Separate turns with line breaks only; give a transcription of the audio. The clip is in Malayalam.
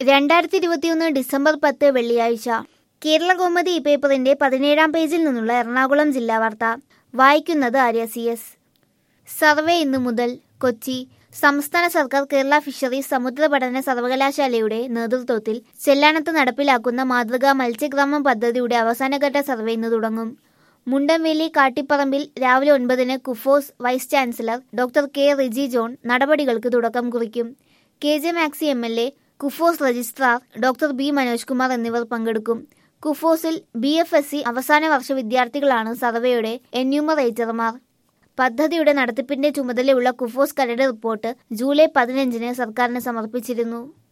രണ്ടായിരത്തി ഇരുപത്തിയൊന്ന് ഡിസംബർ പത്ത് വെള്ളിയാഴ്ച കേരള കൗമുദി ഈ പേപ്പറിന്റെ പതിനേഴാം പേജിൽ നിന്നുള്ള എറണാകുളം ജില്ലാ വാർത്ത വായിക്കുന്നത് ആര്യ സി എസ് സർവേ ഇന്നു മുതൽ കൊച്ചി സംസ്ഥാന സർക്കാർ കേരള ഫിഷറീസ് സമുദ്ര പഠന സർവകലാശാലയുടെ നേതൃത്വത്തിൽ ചെല്ലാനത്ത് നടപ്പിലാക്കുന്ന മാതൃകാ മത്സ്യഗ്രാമം പദ്ധതിയുടെ അവസാനഘട്ട സർവേ ഇന്ന് തുടങ്ങും മുണ്ടംവേലി കാട്ടിപ്പറമ്പിൽ രാവിലെ ഒൻപതിന് KUFOS vice chancellor doctor K Riji John നടപടികൾക്ക് തുടക്കം കുറിക്കും K J Maxi M L A KUFOS registrar doctor B Manoj Kumar എന്നിവർ പങ്കെടുക്കും കുഫോസിൽ ബി എഫ് എസ് സി അവസാന വർഷ വിദ്യാർത്ഥികളാണ് സർവേയുടെ എന്യൂമറേറ്റർമാർ പദ്ധതിയുടെ നടത്തിപ്പിന്റെ ചുമതലയുള്ള കുഫോസ് കരട് റിപ്പോർട്ട് ജൂലൈ പതിനഞ്ചിന് സർക്കാരിന് സമർപ്പിച്ചിരുന്നു